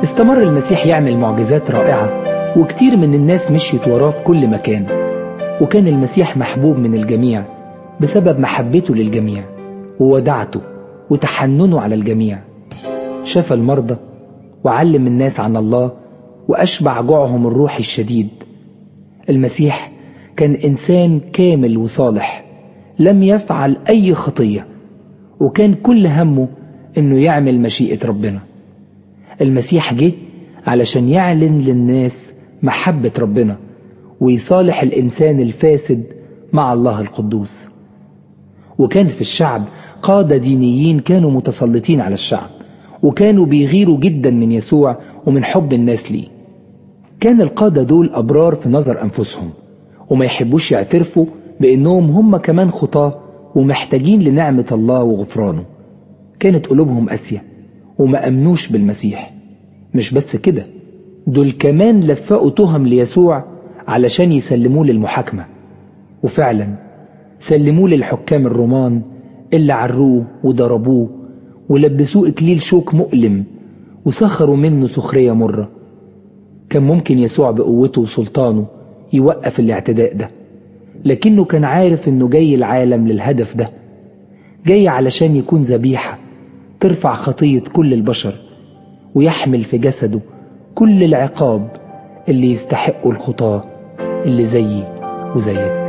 استمر المسيح يعمل معجزات رائعة وكتير من الناس مشيت وراه في كل مكان وكان المسيح محبوب من الجميع بسبب محبته للجميع وودعته وتحننه على الجميع شفى المرضى وعلم الناس عن الله وأشبع جوعهم الروحي الشديد المسيح كان إنسان كامل وصالح لم يفعل أي خطية وكان كل همه إنه يعمل مشيئة ربنا المسيح جه علشان يعلن للناس محبة ربنا ويصالح الإنسان الفاسد مع الله القدوس وكان في الشعب قادة دينيين كانوا متسلطين على الشعب وكانوا بيغيروا جدا من يسوع ومن حب الناس ليه كان القادة دول أبرار في نظر أنفسهم وما يحبوش يعترفوا بأنهم هم كمان خطاة ومحتاجين لنعمة الله وغفرانه كانت قلوبهم قاسية وما أمنوش بالمسيح مش بس كده دول كمان لفقوا تهم ليسوع علشان يسلموه للمحاكمة وفعلا سلموه للحكام الرومان اللي عروه وضربوه ولبسوه إكليل شوك مؤلم وسخروا منه سخرية مرة كان ممكن يسوع بقوته وسلطانه يوقف الاعتداء ده لكنه كان عارف انه جاي العالم للهدف ده جاي علشان يكون ذبيحة ترفع خطية كل البشر ويحمل في جسده كل العقاب اللي يستحقه الخطاة اللي زيي وزيك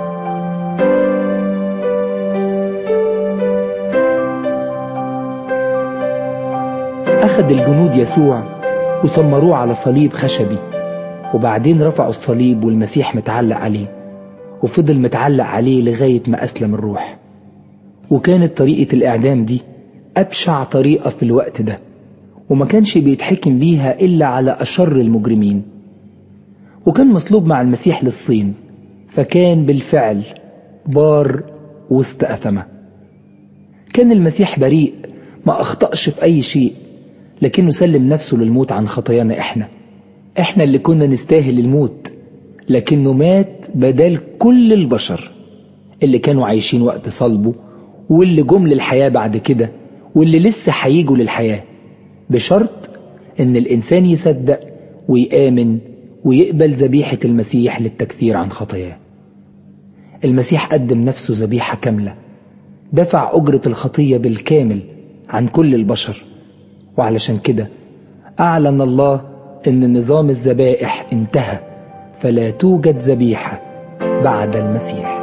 أخذ الجنود يسوع وسمروه على صليب خشبي وبعدين رفعوا الصليب والمسيح متعلق عليه وفضل متعلق عليه لغاية ما أسلم الروح وكانت طريقة الإعدام دي أبشع طريقة في الوقت ده وما كانش بيتحكم بيها إلا على أشر المجرمين وكان مصلوب مع المسيح للصين فكان بالفعل بار وسط أثمة كان المسيح بريء ما أخطأش في أي شيء لكنه سلم نفسه للموت عن خطايانا إحنا إحنا اللي كنا نستاهل الموت لكنه مات بدل كل البشر اللي كانوا عايشين وقت صلبه واللي جم للحياة بعد كده واللي لسه هيجوا للحياة بشرط إن الإنسان يصدق ويآمن ويقبل ذبيحة المسيح للتكفير عن خطاياه المسيح قدم نفسه ذبيحة كاملة دفع أجرة الخطية بالكامل عن كل البشر وعلشان كده أعلن الله إن نظام الذبائح انتهى فلا توجد ذبيحة بعد المسيح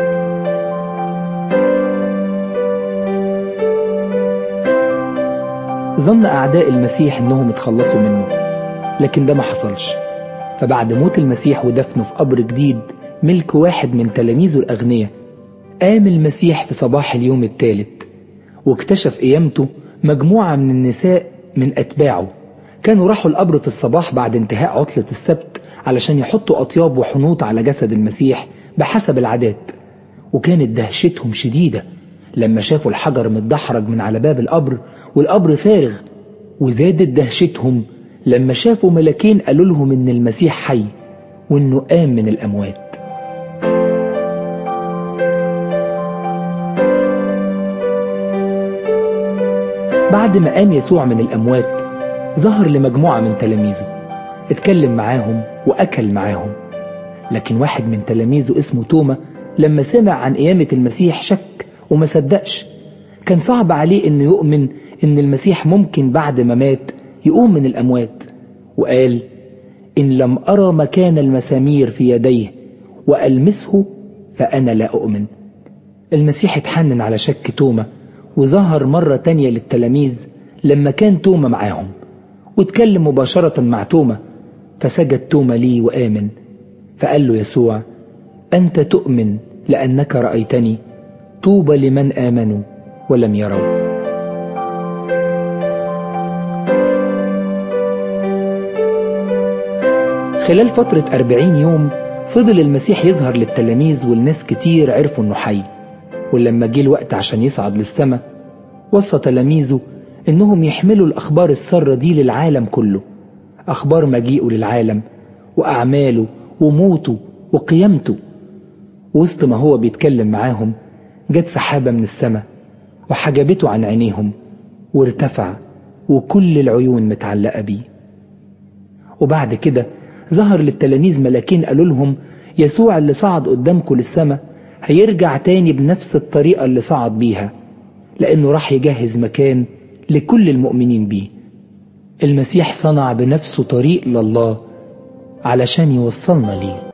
ظن أعداء المسيح إنهم اتخلصوا منه لكن ده ما حصلش فبعد موت المسيح ودفنه في قبر جديد ملك واحد من تلاميذه الأغنياء قام المسيح في صباح اليوم الثالث واكتشف قيامته مجموعة من النساء من أتباعه كانوا راحوا القبر في الصباح بعد انتهاء عطلة السبت علشان يحطوا أطياب وحنوط على جسد المسيح بحسب العادات وكانت دهشتهم شديدة لما شافوا الحجر متدحرج من على باب القبر والقبر فارغ وزادت دهشتهم لما شافوا ملكين قالوا لهم إن المسيح حي وإنه قام من الأموات بعد ما قام يسوع من الأموات ظهر لمجموعة من تلاميذه اتكلم معاهم وأكل معاهم لكن واحد من تلاميذه اسمه توما لما سمع عن قيامة المسيح شك وما صدقش كان صعب عليه انه يؤمن ان المسيح ممكن بعد ما مات يقوم من الأموات وقال إن لم أرى مكان المسامير في يديه وألمسه فأنا لا أؤمن المسيح اتحنن على شك توما وظهر مرة تانية للتلاميذ لما كان توما معاهم واتكلم مباشرة مع توما فسجد توما لي وآمن فقال له يسوع أنت تؤمن لأنك رأيتني طوبى لمن آمنوا ولم يروا خلال فترة أربعين يوم فضل المسيح يظهر للتلاميذ والناس كتير عرفوا انه حي ولما جه الوقت عشان يصعد للسماء وصى تلاميذه انهم يحملوا الاخبار السارة دي للعالم كله اخبار مجيئه للعالم واعماله وموته وقيامته وسط ما هو بيتكلم معاهم جت سحابة من السماء وحجبته عن عينيهم وارتفع وكل العيون متعلقة بيه وبعد كده ظهر للتلاميذ ملاكين قالوا لهم يسوع اللي صعد قدامكم للسماء هيرجع تاني بنفس الطريقة اللي صعد بيها لأنه راح يجهز مكان لكل المؤمنين بيه المسيح صنع بنفسه طريق لله علشان يوصلنا ليه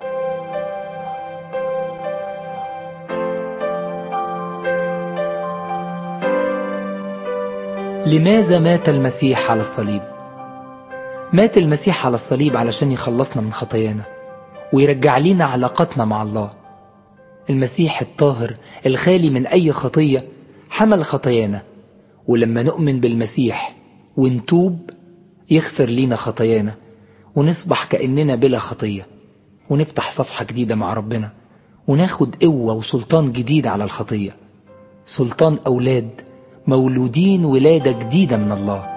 لماذا مات المسيح على الصليب مات المسيح على الصليب علشان يخلصنا من خطايانا ويرجع لنا علاقتنا مع الله المسيح الطاهر الخالي من أي خطية حمل خطايانا ولما نؤمن بالمسيح ونتوب يغفر لينا خطايانا ونصبح كأننا بلا خطية ونفتح صفحة جديدة مع ربنا وناخد قوة وسلطان جديد على الخطية سلطان أولاد مولودين ولادة جديدة من الله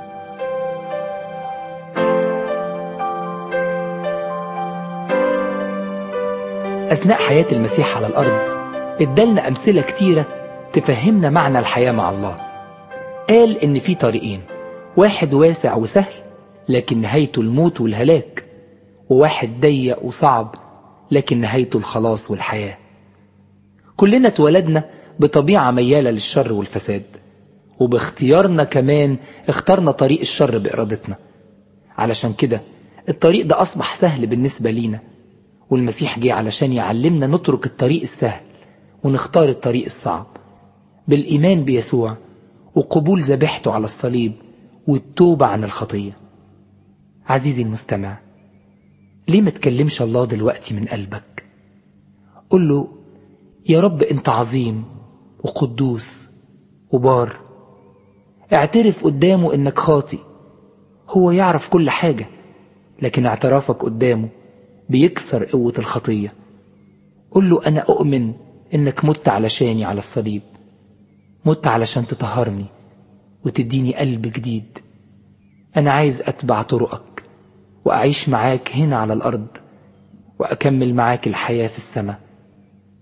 أثناء حياة المسيح على الأرض ادالنا أمثلة كتيرة تفهمنا معنى الحياة مع الله قال إن في طريقين واحد واسع وسهل لكن نهايته الموت والهلاك وواحد ضيق وصعب لكن نهايته الخلاص والحياة كلنا اتولدنا بطبيعة ميالة للشر والفساد وباختيارنا كمان اخترنا طريق الشر بإرادتنا علشان كده الطريق ده أصبح سهل بالنسبة لينا والمسيح جه علشان يعلمنا نترك الطريق السهل ونختار الطريق الصعب بالإيمان بيسوع وقبول ذبيحته على الصليب والتوبة عن الخطية عزيزي المستمع ليه ما تكلمش الله دلوقتي من قلبك قل له يا رب انت عظيم وقدوس وبار اعترف قدامه انك خاطي هو يعرف كل حاجة لكن اعترافك قدامه بيكسر قوة الخطية قل له أنا أؤمن إنك مت علشاني على الصليب مت علشان تطهرني وتديني قلب جديد أنا عايز أتبع طرقك وأعيش معاك هنا على الأرض وأكمل معاك الحياة في السماء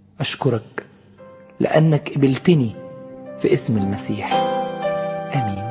أشكرك لأنك قبلتني في اسم المسيح آمين